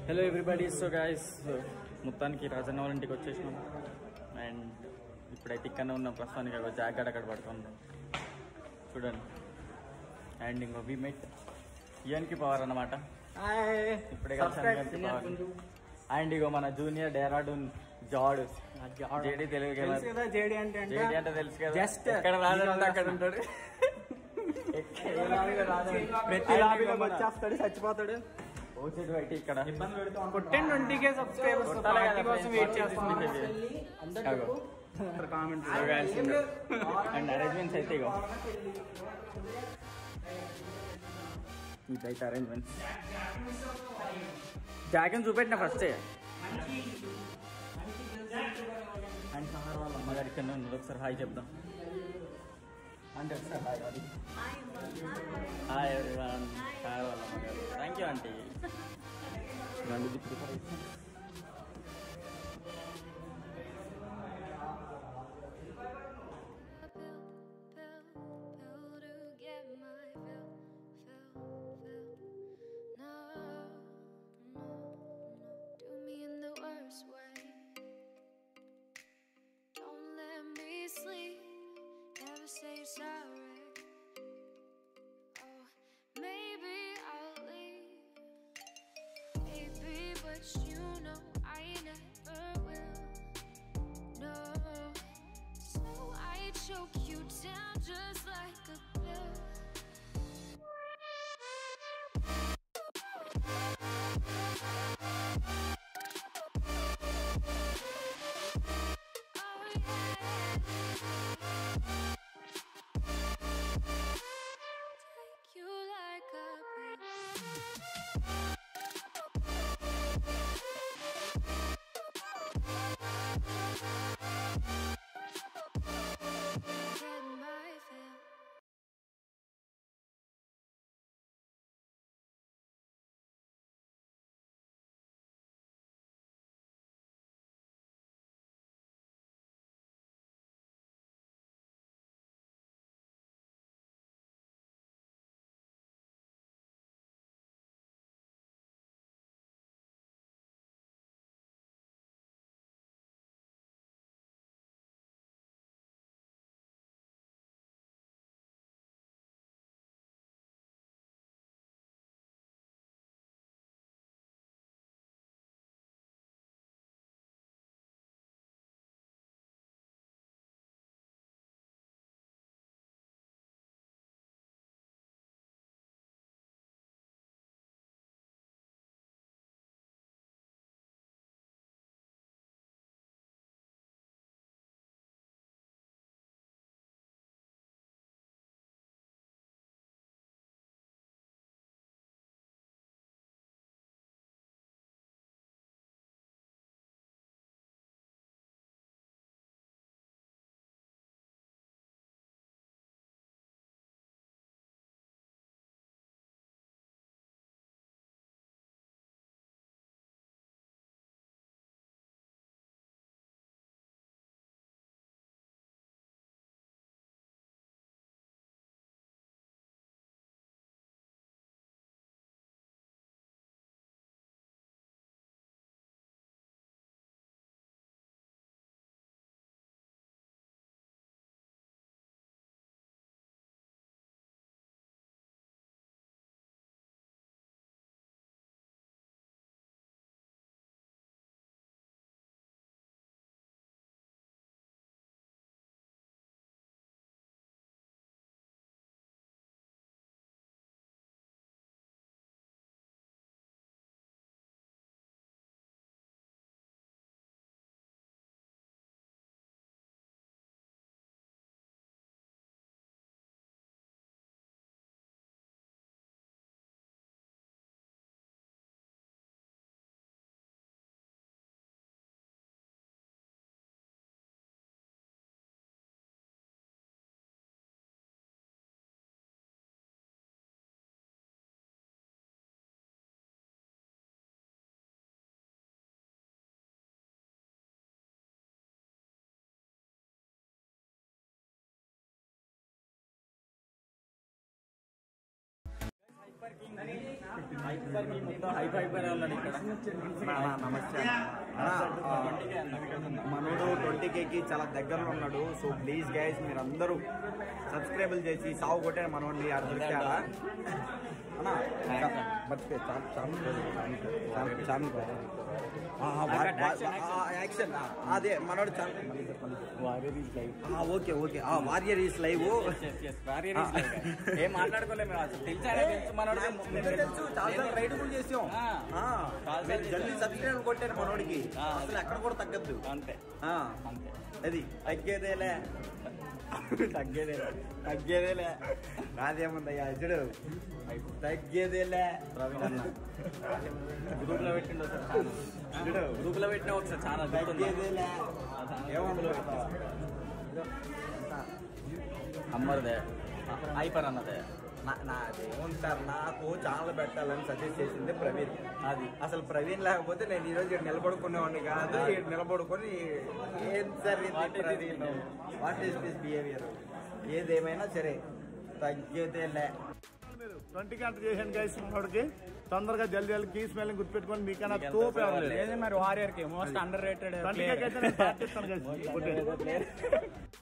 Hello everybody so guys మొత్తానికి రాజన్న వాళ్ళ ఇంటికి వచ్చేసినాం అండ్ ఇప్పుడైతే ఇక్కడనే ఉన్నాం ప్రస్తుతానికి అక్కడ జాగ్రత్త అక్కడ పడుతున్నాం చూడండి అండ్ ఇంకో వి మెట్ ఇయన్కి పవర్ అన్నమాట ఇప్పుడే కలిసి అండ్ ఇగో మన జూనియర్ డెహ్రాడూన్ జాడ్ జేడి తెలుగు కదా తెలుసు కదా జేడి అంటే అంటే జేడి అంటే తెలుసు కదా Just ఎక్కడ రాదంటే అక్కడ ఉంటాడు ఏ లాబీలో రాదంటే. ప్రతి And లాబీలో ఇగో మన వచ్చేస్తాడు చచ్చిపోతాడు ఓచెట్ వైట్ ఇక్కడ కొట్టండి ట్వంటీ కే సబ్స్క్రైబర్స్ కొట్టాలి కదా, పార్టీ కోసం friends. వెయిట్ చేస్తున్నాం అగో. Comment So guys, and arrangements అయితే ఇగో ఇదైతే అరేంజ్మెంట్స్ జాకెన్ చూపెట్టిన ఫస్ట్ అండ్ సార్ వాళ్ళ అమ్మగారి కింద ఉన్నది ఒకసారి హాయ్ చెప్దాం అంటే ఒకసారి హాయ్ అది హాయ్ ఎవరివన్ హాయ్ వాళ్ళ అమ్మగారు థ్యాంక్ యూ ఆంటీ రెండు దిక్కు హైపర్ మొత్తం హైప్ హైపర్ ఉన్నాడు ఇక్కడ నా- నా నమస్తే అన్న. అన్న, ఆ, ట్వంటీకే అన్న మనోడు ట్వంటీ కేకి చాలా దగ్గరలో ఉన్నాడు సో ప్లీజ్ గైస్ మీరు అందరూ సబ్స్క్రైబుల్ చేసి సాగు కొట్టే మనోడిని ఆడ దొరికారా అన్న చా- మర్చిపోయి చాలు చాలు చాలు చాలు ఆ, ఆ, వా- వా- ఆ, యాక్షన్ ఆ, అదే మనోడు చాలు వారియర్ ఈజ్ లైవ్ ఆ, ఓకే ఓకే ఆ warrior is live warrior is live ఏం మాట్లాడుకోలేము మేము అసలు తెలిసాడే తెలుసు మనోడికి నిన్నే తెలుసు చాలా రైడ్ కూడా చేసాం ఆ. ఆ, చాలా మీరు జల్దీ సబ్స్క్రైబ్ కొట్టారు మనోడికి ఆ. అసలు ఎక్కడ కూడా తగ్గద్దు అంతే ఆ, అంతే అది తగ్గేదేలే తగ్గేదే తగ్గేదేలే నాదేముందయ్యా చూడు తగ్గేదేలే ప్రవీణ్ అన్న గ్రూప్ లో పెట్టిండు ఒకసారి చూడు గ్రూప్ లో పెట్టిన ఒకసారి చాలా తగ్గేదేలే ఏమన్నా అమ్మరిదే హైపర్ అన్నదే నా నాదేముంది సార్ నాకు ఛానల్ పెట్టాలని సజెస్ట్ చేసింది ప్రవీణ్ అది అసలు ప్రవీణ్ లేకపోతే నేను ఈరోజు ఇక్కడ నిలబడుకునేవాడిని కాదు ఇక్కడ నిలబడుకొని ఏం సార్ ఇది What is this Praveen what is this behaviour ఏదేమైనా సరే తగ్గేదేలే ట్వంటీ గంట చేశాను గైస్ మనోడికి తొందరగా జల్దీ జల్దీ కీ స్మెల్ గుర్తుపెట్టుకొని మీకన్నా మీకు ఎంత తోపు ఎవరు సేవ లేరు. ఏది మరి వారియర్ కి most underrated twenty cake అయితే నేను పాటిస్తాను గైస్ లేదు